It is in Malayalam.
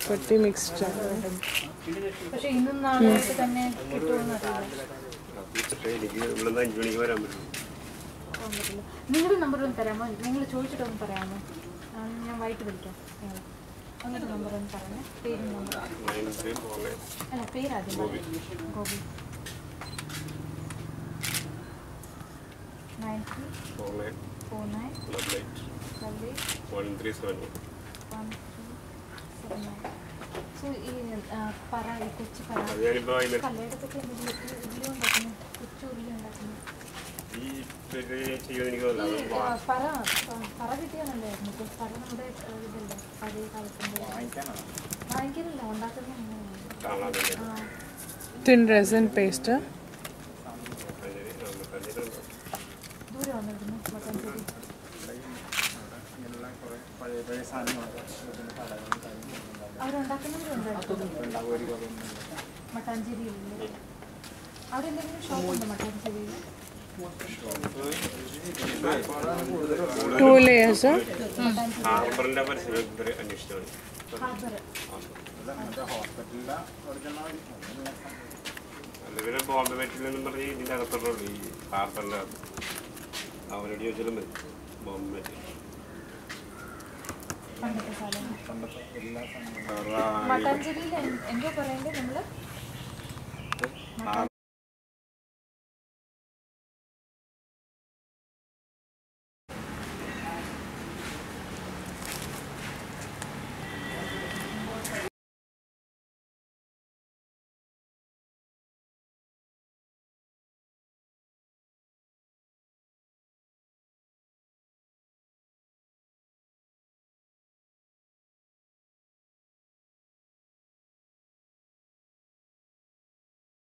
പട്ടി മിക്സ്ഡ് പക്ഷെ ഇന്നും നാളെയായിട്ട് തന്നെ കിട്ടുമെന്ന് അറിയില്ല പക്ഷേ എനിക്ക് ഇവിടുന്ന് അഞ്ച് മണിക്ക് വരാൻ പറ്റും പോകാൻ പറ്റില്ല നിങ്ങളുടെ നമ്പർ ഒന്ന് തരാമോ നിങ്ങൾ ചോദിച്ചിട്ടൊന്ന് പറയാമോ ആ, ഞാൻ വൈകിട്ട് വിളിക്കാം നിങ്ങൾ അങ്ങനത്തെ നമ്പർ ഒന്ന് പറഞ്ഞേ പേരും number nine three four nine അല്ല പേരാദ്യം പറയ്. Gopi nine three four nine four nine double eight double eight one three seven one three seven nine so ഈ ആ, പറ ഈ കൊച്ചു പറ അത് ഞാനിപ്പോൾ വൈകുന്നേരം കല്ലടത്തൊക്കെ ഉള്ളി ഉണ്ടാക്കുന്നു കൊച്ചു ഉള്ളി ഉണ്ടാക്കുന്നു ഈ പേര് ചെയ്യുമെന്ന് എനിക്ക് ഈ തോന്നുന്നു ആ, പറ പ- പറ കിട്ടിയാൽ നല്ലതായിരുന്നു ഇപ്പൊ പറ നമ്മുടെ ആ, ഇതല്ലേ പഴയ കാലത്തിന്റെ വാങ്ങിക്കാനല്ല ഉണ്ടാക്കുന്നത് അങ്ങനെയാണ്. കാണാൻ വേണ്ടി ആ തിൻ റെസിൻ പേസ്റ്റ് ദൂരെ വന്നിരുന്നു മട്ടാഞ്ചേരി അവരുണ്ടാക്കുന്നവരുണ്ട് മട്ടാഞ്ചേരിയിലില്ലേ അവിടെ എന്തെങ്കിലും ഷോപ്പ് ഉണ്ടോ മട്ടാഞ്ചേരിയിൽ ടു ലേയേഴ്സ് ഹാർബറിന്റെ പരിസരം ഇവര് അന്വേഷിച്ചാണ് ഹാർബർ അല്ലെങ്കിൽ ബോംബെ മെറ്റിൽ എന്നും പറഞ്ഞ് ഇതിന്റെ അകത്തുള്ളൂ ഈ ഹാർബറിന്റെ അകത്ത് അവരോട് ചോദിച്ചാലും മതി ബോംബെ മെറ്റിൽ പണ്ടത്തെ കാലം മട്ടാഞ്ചേരിയിൽ എന്തോ പറയണ്ടേ നമ്മള്